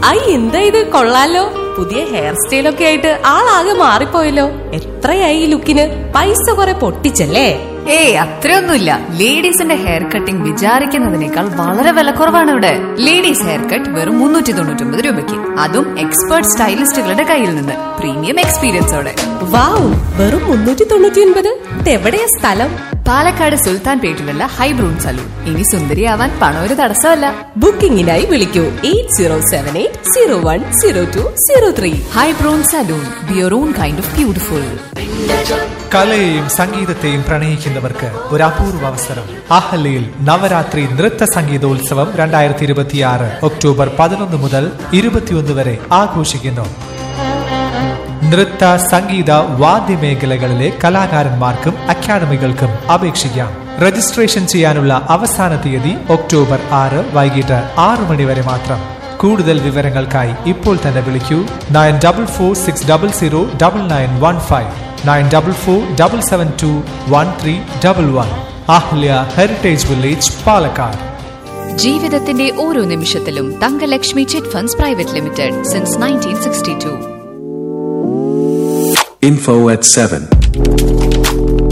I എന്താ ഇത് കൊള്ളാലോ പുതിയ ഹെയർ സ്റ്റൈലൊക്കെ ആയിട്ട് ആളാകെ മാറിപ്പോയല്ലോ എത്രയായി ഈ ലുക്കിന് പൈസ കുറെ പൊട്ടിച്ചല്ലേ ഏയ് അത്രയൊന്നുമില്ല ലേഡീസിന്റെ ഹെയർ കട്ടിംഗ് വിചാരിക്കുന്നതിനേക്കാൾ വളരെ വിലക്കുറവാണ് ഇവിടെ ലേഡീസ് ഹെയർ കട്ട് വെറും മുന്നൂറ്റി തൊണ്ണൂറ്റി ഒമ്പത് രൂപയ്ക്ക് അതും എക്സ്പേർട്ട് സ്റ്റൈലിസ്റ്റുകളുടെ കയ്യിൽ നിന്ന് പ്രീമിയം എക്സ്പീരിയൻസോടെ വാവ് വെറും മുന്നൂറ്റി തൊണ്ണൂറ്റി ഒൻപത് ഇതെവിടെയാ സ്ഥലം പാലക്കാട് സുൽത്താൻ പേട്ടിലുള്ള ഹൈബ്രൂൺ സലൂൺ ഇനി സുന്ദരിയാവാൻ പണം ഒരു തടസ്സമല്ല ബുക്കിംഗിനായി വിളിക്കൂ eight zero seven eight zero one zero two zero three ഹൈബ്രൂൺ salon be one kind of beautiful കലയെയും സംഗീതത്തെയും പ്രണയിക്കുന്നവർക്ക് ഒരു അപൂർവ അവസരം അഹല്യയിൽ നവരാത്രി നൃത്ത സംഗീതോത്സവം രണ്ടായിരത്തി ഇരുപത്തിയാറ് ഒക്ടോബർ പതിനൊന്ന് മുതൽ ഇരുപത്തിയൊന്ന് വരെ ആഘോഷിക്കുന്നു നൃത്ത സംഗീത വാദ്യമേഖലകളിലെ കലാകാരന്മാർക്കും അക്കാദമികൾക്കും അപേക്ഷിക്കാം രജിസ്ട്രേഷൻ ചെയ്യാനുള്ള അവസാന തീയതി ഒക്ടോബർ ആറ് വൈകിട്ട് ആറു മണി വരെ മാത്രം കൂടുതൽ വിവരങ്ങൾക്കായി ഇപ്പോൾ തന്നെ വിളിക്കൂ nine double four six double zero double nine one five nine double four double seven two one three double one Ahalya heritage village Palakkad ജീവിതത്തിന്റെ ഓരോ നിമിഷത്തിലും Thankalakshmi chit funds private limited since nineteen sixty two Info at 7.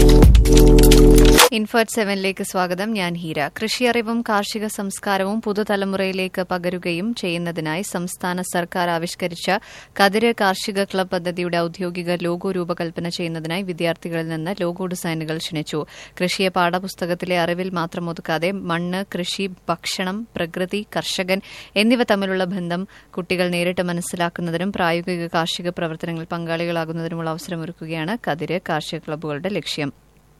ഇൻഫർട്ട് സെവനിലേക്ക് സ്വാഗതം ഞാൻ ഹീര കൃഷിയറിവും കാർഷിക സംസ്കാരവും പുതുതലമുറയിലേക്ക് പകരുകയും ചെയ്യുന്നതിനായി സംസ്ഥാന സർക്കാർ ആവിഷ്കരിച്ച കതിര് കാർഷിക ക്ലബ് പദ്ധതിയുടെ ഔദ്യോഗിക ലോഗോ രൂപകൽപ്പന ചെയ്യുന്നതിനായി വിദ്യാർത്ഥികളിൽ നിന്ന് ലോഗോ ഡിസൈനുകൾ ക്ഷണിച്ചു കൃഷിയെ പാഠപുസ്തകത്തിലെ അറിവിൽ മാത്രം ഒതുക്കാതെ മണ്ണ് കൃഷി ഭക്ഷണം പ്രകൃതി കർഷകൻ എന്നിവ തമ്മിലുള്ള ബന്ധം കുട്ടികൾ നേരിട്ട് മനസ്സിലാക്കുന്നതിനും പ്രായോഗിക കാർഷിക പ്രവർത്തനങ്ങളിൽ പങ്കാളികളാകുന്നതിനുമുള്ള അവസരമൊരുക്കുകയാണ് കതിര് കാർഷിക ക്ലബ്ബുകളുടെ ലക്ഷ്യം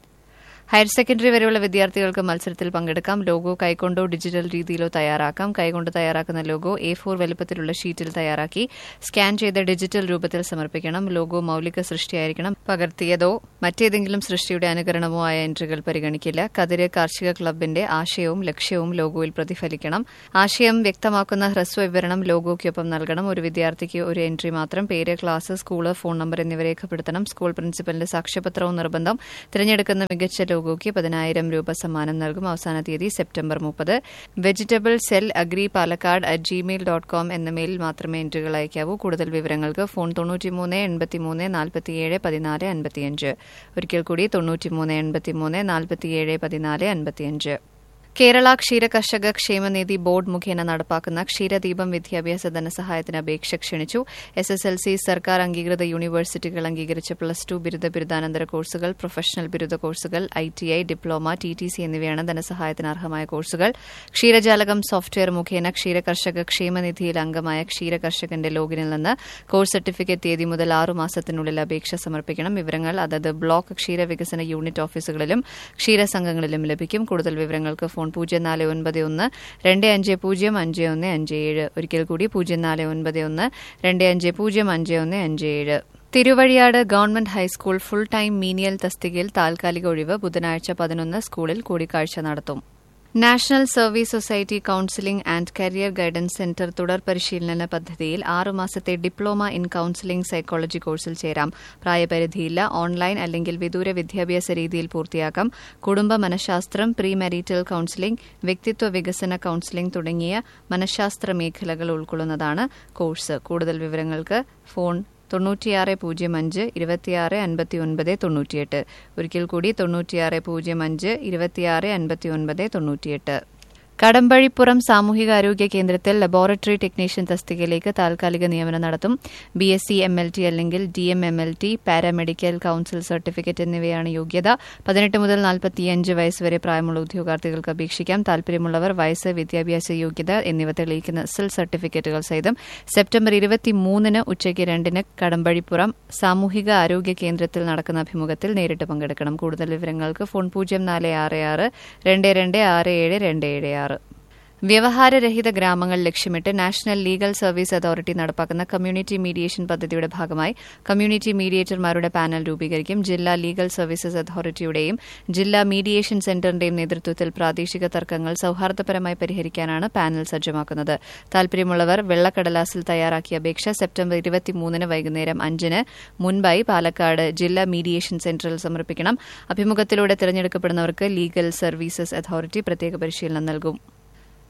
ഹയർ സെക്കൻഡറി വരെയുള്ള വിദ്യാർത്ഥികൾക്ക് മത്സരത്തിൽ പങ്കെടുക്കാം ലോഗോ കൈകൊണ്ടോ ഡിജിറ്റൽ രീതിയിലോ തയ്യാറാക്കാം കൈകൊണ്ട് തയ്യാറാക്കുന്ന ലോഗോ എ ഫോർ വലുപ്പത്തിലുള്ള ഷീറ്റിൽ തയ്യാറാക്കി സ്കാൻ ചെയ്ത് ഡിജിറ്റൽ രൂപത്തിൽ സമർപ്പിക്കണം ലോഗോ മൌലിക സൃഷ്ടിയായിരിക്കണം പകർത്തിയതോ മറ്റേതെങ്കിലും സൃഷ്ടിയുടെ അനുകരണമോ ആയ എൻട്രികൾ പരിഗണിക്കില്ല കതിര് കാർഷിക ക്ലബിന്റെ ആശയവും ലക്ഷ്യവും ലോഗോയിൽ പ്രതിഫലിക്കണം ആശയം വ്യക്തമാക്കുന്ന ഹ്രസ്വ വിവരണം ലോഗോയ്ക്കൊപ്പം നൽകണം ഒരു വിദ്യാർത്ഥിക്ക് ഒരു എൻട്രി മാത്രം പേര് ക്ലാസ് സ്കൂള് ഫോൺ നമ്പർ എന്നിവ രേഖപ്പെടുത്തണം സ്കൂൾ പ്രിൻസിപ്പലിന്റെ സാക്ഷ്യപത്രവും നിർബന്ധം തിരഞ്ഞെടുക്കുന്ന മികച്ച ലോഗോയ്ക്ക് പതിനായിരം രൂപ സമ്മാനം നൽകും അവസാന തീയതി സെപ്റ്റംബർ മുപ്പത് vegetable cell agri Palakkad at Gmail dot com എന്ന മെയിലിൽ മാത്രമേ എൻട്രികൾ അയക്കാവൂ കൂടുതൽ വിവരങ്ങൾക്ക് ഫോൺ തൊണ്ണൂറ്റിമൂന്ന് എൺപത്തിമൂന്ന് നാൽപ്പത്തിയേഴ് പതിനാല് അൻപത്തിയഞ്ച് ഒരിക്കൽ കൂടി തൊണ്ണൂറ്റിമൂന്ന് എൺപത്തിമൂന്ന് നാൽപ്പത്തിയേഴ് പതിനാല് അൻപത്തിയഞ്ച് കേരള ക്ഷീര കർഷക ക്ഷേമനിധി ബോർഡ് മുഖേന നടപ്പാക്കുന്ന ക്ഷീരദീപം വിദ്യാഭ്യാസ ധനസഹായത്തിന് അപേക്ഷ ക്ഷണിച്ചു എസ് എസ് എൽ സി സർക്കാർ അംഗീകൃത യൂണിവേഴ്സിറ്റികൾ അംഗീകരിച്ച പ്ലസ് ടു ബിരുദ ബിരുദാനന്തര കോഴ്സുകൾ പ്രൊഫഷണൽ ബിരുദ കോഴ്സുകൾ I T I diploma T T C എന്നിവയാണ് ധനസഹായത്തിന് അർഹമായ കോഴ്സുകൾ ക്ഷീരജാലകം സോഫ്റ്റ്വെയർ മുഖേന ക്ഷീര കർഷക ക്ഷേമനിധിയിൽ അംഗമായ ക്ഷീര കർഷകന്റെ ലോഗിനിൽ നിന്ന് കോഴ്സ് സർട്ടിഫിക്കറ്റ് തീയതി മുതൽ ആറു മാസത്തിനുള്ളിൽ അപേക്ഷ സമർപ്പിക്കണം വിവരങ്ങൾ അതത് ബ്ലോക്ക് ക്ഷീര വികസന യൂണിറ്റ് ഓഫീസുകളിലും ക്ഷീരസംഘങ്ങളിലും ലഭിക്കും കൂടുതൽ വിവരങ്ങൾക്ക് ഫോൺ പൂജ്യം നാല് ഒൻപത് ഒന്ന് രണ്ട് അഞ്ച് പൂജ്യം അഞ്ച് ഒന്ന് അഞ്ച് ഏഴ് ഒരിക്കൽ കൂടി പൂജ്യം നാല് ഒൻപത് ഒന്ന് രണ്ട് അഞ്ച് പൂജ്യം അഞ്ച് ഒന്ന് അഞ്ച് ഏഴ് Thiruvazhiyad government high school full time menial തസ്തികയിൽ താൽക്കാലിക ഒഴിവ് ബുധനാഴ്ച പതിനൊന്ന് സ്കൂളിൽ കൂടിക്കാഴ്ച നടത്തും national service society counselling and career guidance centre തുടർ പരിശീലന പദ്ധതിയിൽ ആറുമാസത്തെ ഡിപ്ലോമ ഇൻ കൌൺസിലിംഗ് സൈക്കോളജി കോഴ്സിൽ ചേരാം പ്രായപരിധിയില്ല ഓൺലൈൻ അല്ലെങ്കിൽ വിദൂര വിദ്യാഭ്യാസ രീതിയിൽ പൂർത്തിയാക്കാം കുടുംബ മനഃശാസ്ത്രം പ്രീ മാരിറ്റൽ കൌൺസിലിംഗ് വ്യക്തിത്വ വികസന കൌൺസിലിംഗ് തുടങ്ങിയ മനഃശാസ്ത്ര മേഖലകൾ ഉൾക്കൊള്ളുന്നതാണ് കോഴ്സ് കൂടുതൽ വിവരങ്ങൾക്ക് ഫോൺ തൊണ്ണൂറ്റിയാറ് പൂജ്യം അഞ്ച് ഇരുപത്തിയാറ് അൻപത്തി ഒൻപത് തൊണ്ണൂറ്റിയെട്ട് ഒരിക്കൽ കൂടി തൊണ്ണൂറ്റിയാറ് പൂജ്യം അഞ്ച് ഇരുപത്തിയാറ് അൻപത്തി ഒൻപത് തൊണ്ണൂറ്റിയെട്ട് കടമ്പഴിപ്പുറം സാമൂഹികാരോഗ്യ കേന്ദ്രത്തിൽ ലബോറട്ടറി ടെക്നീഷ്യൻ തസ്തികയിലേക്ക് താൽക്കാലിക നിയമനം നടത്തും B S C M L T അല്ലെങ്കിൽ D M M L T paramedical council certificate എന്നിവയാണ് യോഗ്യത പതിനെട്ട് മുതൽ നാൽപ്പത്തിയഞ്ച് വയസ്സ് വരെ പ്രായമുള്ള ഉദ്യോഗാർത്ഥികൾക്ക് അപേക്ഷിക്കാം താൽപര്യമുള്ളവർ വയസ്സ് വിദ്യാഭ്യാസ യോഗ്യത എന്നിവ തെളിയിക്കുന്ന സെൽ സർട്ടിഫിക്കറ്റുകൾ സഹിതം സെപ്റ്റംബർ ഇരുപത്തിമൂന്നിന് ഉച്ചയ്ക്ക് രണ്ടിന് കടമ്പഴിപ്പുറം സാമൂഹിക ആരോഗ്യ കേന്ദ്രത്തിൽ നടക്കുന്ന അഭിമുഖത്തിൽ നേരിട്ട് പങ്കെടുക്കണം കൂടുതൽ വിവരങ്ങൾക്ക് ഫോൺ പൂജ്യം നാല് ആറ് ആറ് രണ്ട് രണ്ട് ആറ് ഏഴ് രണ്ട് ഏഴ് ആറ് വ്യവഹാരരഹിത ഗ്രാമങ്ങൾ ലക്ഷ്യമിട്ട് നാഷണൽ ലീഗൽ സർവീസ് അതോറിറ്റി നടപ്പാക്കുന്ന കമ്മ്യൂണിറ്റി മീഡിയേഷൻ പദ്ധതിയുടെ ഭാഗമായി കമ്മ്യൂണിറ്റി മീഡിയേറ്റർമാരുടെ പാനൽ രൂപീകരിക്കും ജില്ലാ ലീഗൽ സർവീസസ് അതോറിറ്റിയുടെയും ജില്ലാ മീഡിയേഷൻ സെന്ററിന്റെയും നേതൃത്വത്തിൽ പ്രാദേശിക തർക്കങ്ങൾ സൌഹാർദ്ദപരമായി പരിഹരിക്കാനാണ് പാനൽ സജ്ജമാക്കുന്നത് താൽപര്യമുള്ളവർ വെള്ളക്കടലാസിൽ തയ്യാറാക്കിയ അപേക്ഷ സെപ്റ്റംബർ ഇരുപത്തിമൂന്നിന് വൈകുന്നേരം അഞ്ചിന് മുൻപായി പാലക്കാട് ജില്ലാ മീഡിയേഷൻ സെന്ററിൽ സമർപ്പിക്കണം അഭിമുഖത്തിലൂടെ തിരഞ്ഞെടുക്കപ്പെടുന്നവർക്ക് ലീഗൽ സർവീസസ് അതോറിറ്റി പ്രത്യേക പരിശീലനം നൽകും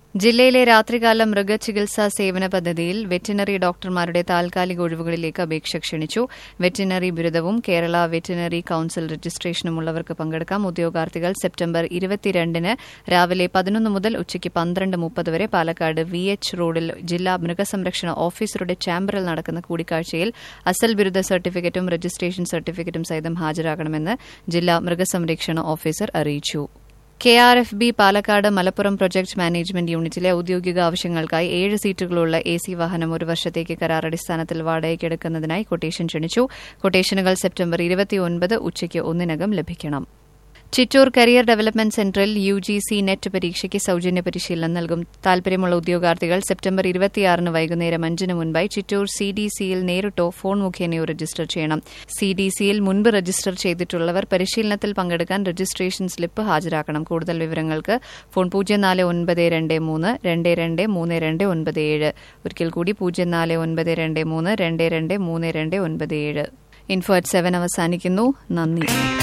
ജില്ലയിലെ രാത്രികാല മൃഗചികിത്സാ സേവന പദ്ധതിയിൽ വെറ്റിനറി ഡോക്ടർമാരുടെ താൽക്കാലിക ഒഴിവുകളിലേക്ക് അപേക്ഷ ക്ഷണിച്ചു വെറ്റിനറി ബിരുദവും കേരള വെറ്റിനറി കൌൺസിൽ രജിസ്ട്രേഷനുമുള്ളവർക്ക് പങ്കെടുക്കാം ഉദ്യോഗാർത്ഥികൾ സെപ്റ്റംബർ ഇരുപത്തിരണ്ടിന് രാവിലെ പതിനൊന്ന് മുതൽ ഉച്ചയ്ക്ക് പന്ത്രണ്ട് മുപ്പത് വരെ പാലക്കാട് വി എച്ച് റോഡിൽ ജില്ലാ മൃഗസംരക്ഷണ ഓഫീസറുടെ ചാമ്പറിൽ നടക്കുന്ന കൂടിക്കാഴ്ചയിൽ അസൽ ബിരുദ സർട്ടിഫിക്കറ്റും രജിസ്ട്രേഷൻ സർട്ടിഫിക്കറ്റും സഹിതം ഹാജരാകണമെന്ന് ജില്ലാ മൃഗസംരക്ഷണ ഓഫീസർ അറിയിച്ചു K R F B Palakkad Malappuram project management യൂണിറ്റിലെ ഔദ്യോഗിക ആവശ്യങ്ങൾക്കായി ഏഴ് സീറ്റുകളുള്ള എ സി വാഹനം ഒരു വർഷത്തേക്ക് കരാർ അടിസ്ഥാനത്തിൽ വാടകയ്ക്കെടുക്കുന്നതിനായി കൊട്ടേഷൻ ക്ഷണിച്ചു കൊട്ടേഷനുകൾ സെപ്റ്റംബർ ഇരുപത്തിയൊൻപത് ഉച്ചയ്ക്ക് ഒന്നിനകം ലഭിക്കണം ചിറ്റൂർ കരിയർ ഡെവലപ്മെന്റ് സെന്ററിൽ യു ജി സി നെറ്റ് പരീക്ഷയ്ക്ക് സൌജന്യ പരിശീലനം നൽകും താൽപര്യമുള്ള ഉദ്യോഗാർത്ഥികൾ സെപ്റ്റംബർ ഇരുപത്തിയാറിന് വൈകുന്നേരം അഞ്ചിന് മുൻപായി ചിറ്റൂർ സി ഡി സിയിൽ നേരിട്ടോ ഫോൺ മുഖേനയോ രജിസ്റ്റർ ചെയ്യണം സി ഡി സിയിൽ മുൻപ് രജിസ്റ്റർ ചെയ്തിട്ടുള്ളവർ പരിശീലനത്തിൽ പങ്കെടുക്കാൻ രജിസ്ട്രേഷൻ സ്ലിപ്പ് ഹാജരാക്കണം കൂടുതൽ വിവരങ്ങൾക്ക് ഫോൺ പൂജ്യം നാല് ഒൻപത് രണ്ട് മൂന്ന് രണ്ട് രണ്ട് മൂന്ന് രണ്ട് ഒൻപത് ഏഴ് ഒരിക്കൽ കൂടി പൂജ്യം നാല് ഒൻപത് രണ്ട് മൂന്ന് രണ്ട് രണ്ട് മൂന്ന് രണ്ട് ഒൻപത് ഏഴ് ഇൻഫോ അറ്റ് സെവൻ അവസാനിക്കുന്നു നന്ദി